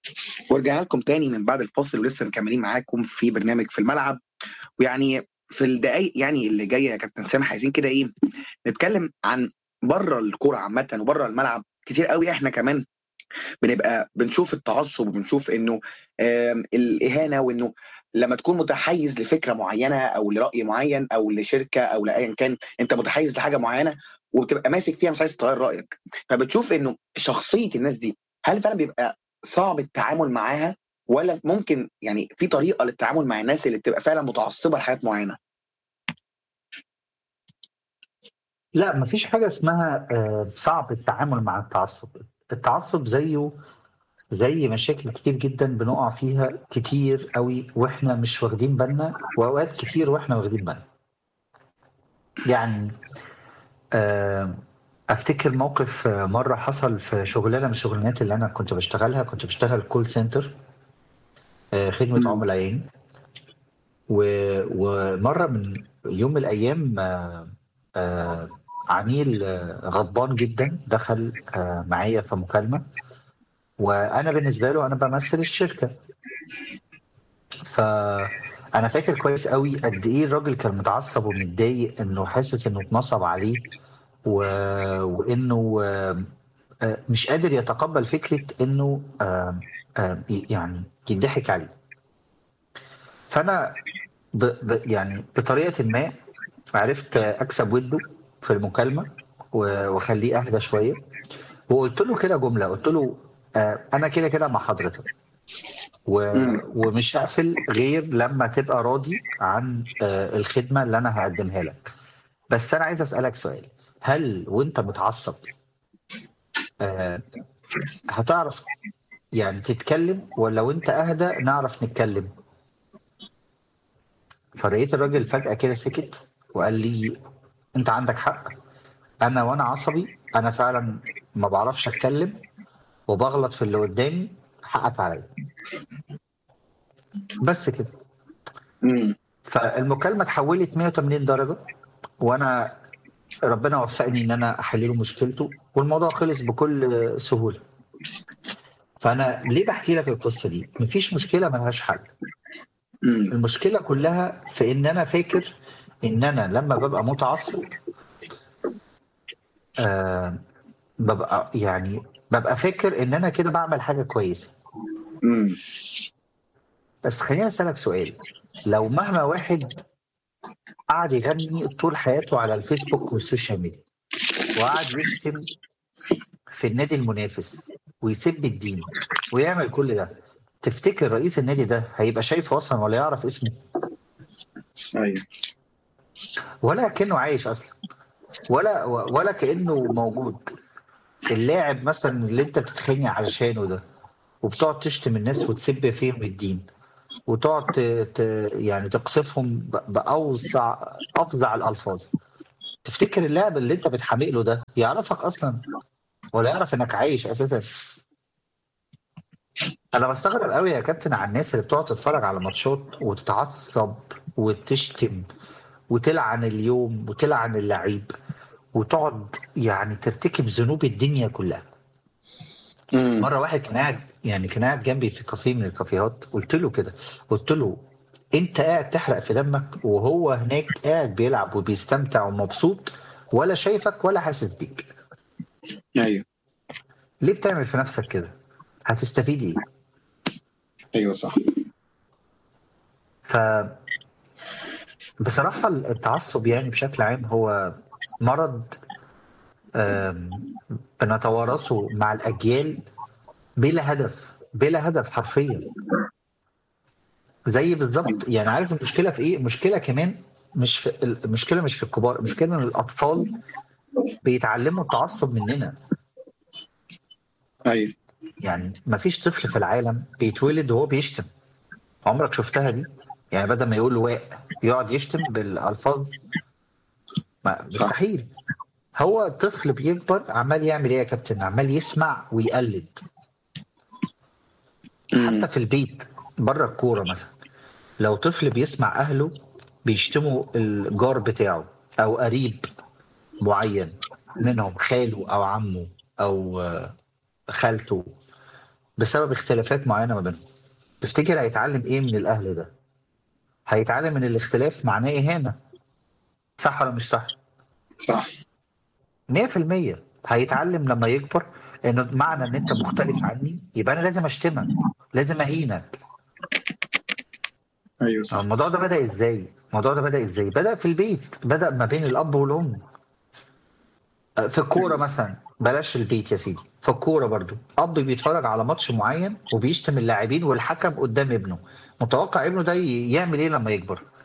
ورجعنا لكم تاني من بعد الفاصل ولسه مكملين معاكم في برنامج في الملعب ويعني في الدقايق يعني اللي جايه يا كابتن سامح عايزين كده ايه نتكلم عن بره الكوره عامه وبره الملعب كتير قوي احنا كمان بنبقى بنشوف التعصب وبنشوف انه آم، الاهانه وانه لما تكون متحيز لفكره معينه او لراي معين او لشركه او لايا كان انت متحيز لحاجه معينه وبتبقى ماسك فيها مش عايز تغير رايك فبتشوف انه شخصيه الناس دي هل فعلا بيبقى صعب التعامل معاها ولا ممكن يعني في طريقه للتعامل مع الناس اللي بتبقى فعلا متعصبه لحاجات معينه لا مفيش حاجة اسمها آه، صعب التعامل مع التعصب التعصب زيه زي مشاكل كتير جدا بنقع فيها كتير قوي واحنا مش واخدين بالنا واوقات كتير واحنا واخدين بالنا يعني آه، افتكر موقف آه، مرة حصل في شغلانة من الشغلانات اللي انا كنت بشتغلها كنت بشتغل كول سنتر آه، خدمة مم. عملاء يعني و- ومرة من يوم من الأيام آه، آه، عميل آه، غضبان جدا دخل آه، معايا في مكالمة وأنا بالنسبة له أنا بمثل الشركة فأنا فاكر كويس قوي قد إيه الراجل كان متعصب ومتضايق إنه حاسس إنه اتنصب عليه و... وإنه آه، آه، مش قادر يتقبل فكرة إنه آه، آه، يعني يضحك عليه فأنا ب... ب... يعني بطريقة ما عرفت اكسب وده في المكالمه و- واخليه اهدى شويه وقلت له كده جمله قلت له آه انا كده كده مع حضرتك و... مم. ومش هقفل غير لما تبقى راضي عن آه الخدمه اللي انا هقدمها لك بس انا عايز اسالك سؤال هل وانت متعصب آه هتعرف يعني تتكلم ولا وانت اهدى نعرف نتكلم فلقيت الراجل فجاه كده سكت وقال لي انت عندك حق انا وانا عصبي انا فعلا ما بعرفش اتكلم وبغلط في اللي قدامي حقك عليا بس كده مم. فالمكالمه اتحولت 180 درجه وانا ربنا وفقني ان انا احل له مشكلته والموضوع خلص بكل سهوله فانا ليه بحكي لك القصه دي مفيش مشكله ملهاش حل مم. المشكله كلها في ان انا فاكر ان انا لما ببقى متعصب آه ببقى يعني ببقى فاكر ان انا كده بعمل حاجه كويسه مم. بس خليني اسالك سؤال لو مهما واحد قعد يغني طول حياته على الفيسبوك والسوشيال ميديا وقعد يشتم في النادي المنافس ويسب الدين ويعمل كل ده تفتكر رئيس النادي ده هيبقى شايفه اصلا ولا يعرف اسمه ايوه ولا كأنه عايش اصلا ولا ولا كأنه موجود اللاعب مثلا اللي انت بتتخانق علشانه ده وبتقعد تشتم الناس وتسب فيهم الدين وتقعد ت... ت... يعني تقصفهم ب... باوسع افظع الالفاظ تفتكر اللاعب اللي انت بتحامق له ده يعرفك اصلا ولا يعرف انك عايش اساسا انا بستغرب قوي يا كابتن على الناس اللي بتقعد تتفرج على ماتشات وتتعصب وتشتم وتلعن اليوم وتلعن اللعيب وتقعد يعني ترتكب ذنوب الدنيا كلها مم. مره واحد كان قاعد يعني كان قاعد جنبي في كافيه من الكافيهات قلت له كده قلت له انت قاعد تحرق في دمك وهو هناك قاعد بيلعب وبيستمتع ومبسوط ولا شايفك ولا حاسس بيك ايوه ليه بتعمل في نفسك كده هتستفيد ايه ايوه صح ف بصراحة التعصب يعني بشكل عام هو مرض آم، بنتوارثه مع الأجيال بلا هدف بلا هدف حرفيا زي بالظبط يعني عارف المشكلة في إيه؟ المشكلة كمان مش في المشكلة مش في الكبار المشكلة إن الأطفال بيتعلموا التعصب مننا ايوه يعني مفيش طفل في العالم بيتولد وهو بيشتم عمرك شفتها دي؟ يعني بدل ما يقول واء يقعد يشتم بالألفاظ ما مستحيل هو طفل بيكبر عمال يعمل ايه يا كابتن عمال يسمع ويقلد مم. حتى في البيت بره الكوره مثلا لو طفل بيسمع اهله بيشتموا الجار بتاعه او قريب معين منهم خاله او عمه او آه، خالته بسبب اختلافات معينه ما بينهم تفتكر هيتعلم ايه من الاهل ده هيتعلم ان الاختلاف معناه اهانه صح ولا مش صح صح 100% هيتعلم لما يكبر انه معنى ان انت مختلف عني يبقى انا لازم اشتمك لازم اهينك ايوه صح الموضوع ده بدا ازاي الموضوع ده بدا ازاي بدا في البيت بدا ما بين الاب والام في الكوره مثلا بلاش البيت يا سيدي في الكوره برضو اب بيتفرج على ماتش معين وبيشتم اللاعبين والحكم قدام ابنه متوقع ابنه ده ي- يعمل ايه لما يكبر